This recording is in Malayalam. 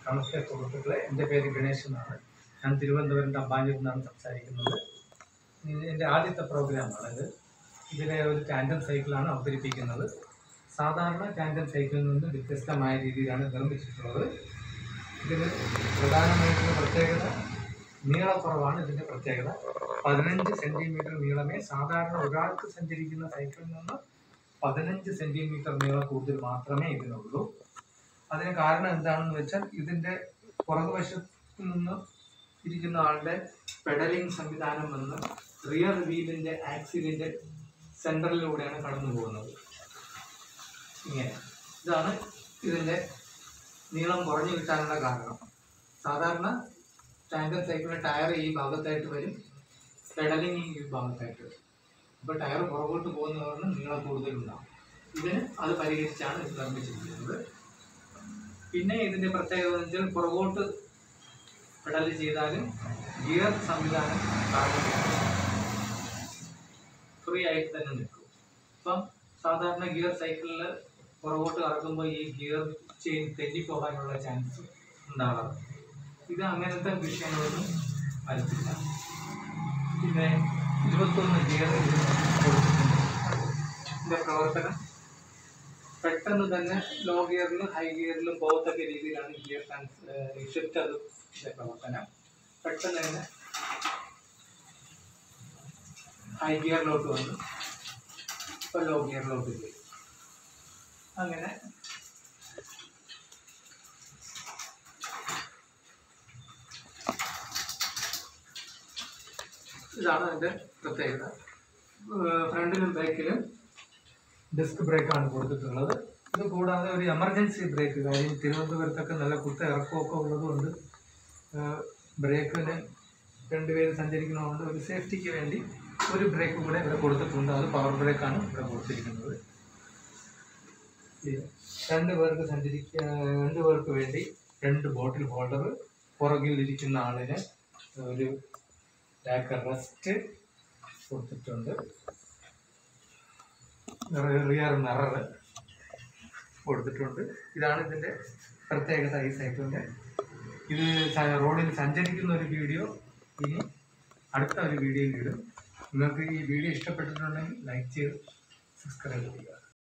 നമസ്തേ സുഹൃത്തുക്കളെ എൻ്റെ പേര് ഗണേഷ് എന്നാണ് ഞാൻ തിരുവനന്തപുരം തമ്പാനൂരിൽ നിന്നാണ് സംസാരിക്കുന്നത് ഇത് എൻ്റെ ആദ്യത്തെ പ്രോഗ്രാമാണിത് ഇതിലെ ഒരു ടാൻഡം സൈക്കിളാണ് അവതരിപ്പിക്കുന്നത് സാധാരണ ടാൻഡം സൈക്കിളിൽ നിന്ന് വ്യത്യസ്തമായ രീതിയിലാണ് നിർമ്മിച്ചിട്ടുള്ളത് ഇതിന് പ്രധാനമായിട്ടുള്ള പ്രത്യേകത നീളക്കുറവാണ് ഇതിൻ്റെ പ്രത്യേകത പതിനഞ്ച് സെൻറ്റിമീറ്റർ നീളമേ സാധാരണ ഒരാൾക്ക് സഞ്ചരിക്കുന്ന സൈക്കിളിൽ നിന്ന് പതിനഞ്ച് സെൻറ്റിമീറ്റർ നീളം കൂടുതൽ മാത്രമേ ഇതിനുള്ളൂ അതിന് കാരണം എന്താണെന്ന് വെച്ചാൽ ഇതിൻ്റെ പുറകുവശത്ത് നിന്ന് ഇരിക്കുന്ന ആളുടെ പെഡലിംഗ് സംവിധാനം വന്ന് റിയർ വീലിൻ്റെ ആക്സിലിൻ്റെ സെൻറ്ററിലൂടെയാണ് കടന്നു പോകുന്നത് ഇങ്ങനെ ഇതാണ് ഇതിൻ്റെ നീളം കുറഞ്ഞു കിട്ടാനുള്ള കാരണം സാധാരണ ടാങ്കർ സൈക്കിളിൻ്റെ ടയർ ഈ ഭാഗത്തായിട്ട് വരും പെഡലിംഗ് ഈ ഭാഗത്തായിട്ട് വരും അപ്പോൾ ടയർ പുറകോട്ട് പോകുന്നവരിന് നീളം കൂടുതലുണ്ടാകും ഇതിന് അത് പരിഹരിച്ചാണ് ഇത് നിർമ്മിച്ചിരിക്കുന്നത് പിന്നെ ഇതിൻ്റെ പ്രത്യേകത എന്ന് വെച്ചാൽ പുറകോട്ട് പെഡൽ ചെയ്താലും ഗിയർ സംവിധാനം ഫ്രീ ആയിട്ട് തന്നെ നിൽക്കും ഇപ്പം സാധാരണ ഗിയർ സൈക്കിളിൽ പുറകോട്ട് കറക്കുമ്പോൾ ഈ ഗിയർ ചെയിൻ തെന്നിപ്പോകാനുള്ള ചാൻസ് ഉണ്ടാകാറുണ്ട് ഇത് അങ്ങനത്തെ വിഷയങ്ങളൊന്നും വരത്തില്ല പിന്നെ ഇരുപത്തൊന്ന് ഗിയർ ഇതിന് കൊടുത്തിട്ടുണ്ട് ഇതിൻ്റെ പ്രവർത്തനം പെട്ടെന്ന് തന്നെ ലോ ഗിയറിലും ഹൈ ഗിയറിലും പോകത്തക്ക രീതിയിലാണ് ഗിയർ ഷിഫ്റ്റ് അത് പ്രവർത്തനം പെട്ടെന്ന് തന്നെ ഹൈ ഗിയറിലോട്ട് വന്നു ഇപ്പോൾ ലോ ഗിയറിലോട്ട് പോയി അങ്ങനെ ഇതാണ് അതിൻ്റെ പ്രത്യേകത ഫ്രണ്ടിലും ബാക്കിലും ഡിസ്ക് ബ്രേക്കാണ് കൊടുത്തിട്ടുള്ളത് ഇത് കൂടാതെ ഒരു എമർജൻസി ബ്രേക്ക് കാര്യം തിരുവനന്തപുരത്തൊക്കെ നല്ല കുത്ത ഇറക്കമൊക്കെ ഉള്ളതുകൊണ്ട് ബ്രേക്കിന് രണ്ടുപേര് സഞ്ചരിക്കുന്നതുകൊണ്ട് ഒരു സേഫ്റ്റിക്ക് വേണ്ടി ഒരു ബ്രേക്ക് കൂടെ ഇവിടെ കൊടുത്തിട്ടുണ്ട് അത് പവർ ബ്രേക്കാണ് ഇവിടെ കൊടുത്തിരിക്കുന്നത് ഈ രണ്ട് പേർക്ക് സഞ്ചരിക്കുക രണ്ട് പേർക്ക് വേണ്ടി രണ്ട് ബോട്ടിൽ ഹോൾഡർ പുറകിൽ ഇരിക്കുന്ന ആളിന് ഒരു ബാക്ക് റെസ്റ്റ് കൊടുത്തിട്ടുണ്ട് റിയർ മിറർ കൊടുത്തിട്ടുണ്ട് ഇതാണ് ഇതിൻ്റെ പ്രത്യേകത ഈ സൈക്കിളിൻ്റെ ഇത് സ- റോഡിൽ സഞ്ചരിക്കുന്ന ഒരു വീഡിയോ ഇനി അടുത്ത ഒരു വീഡിയോയിൽ ഇടും നിങ്ങൾക്ക് ഈ വീഡിയോ ഇഷ്ടപ്പെട്ടിട്ടുണ്ടെങ്കിൽ ലൈക്ക് ചെയ്ത് സബ്സ്ക്രൈബ് ചെയ്യുക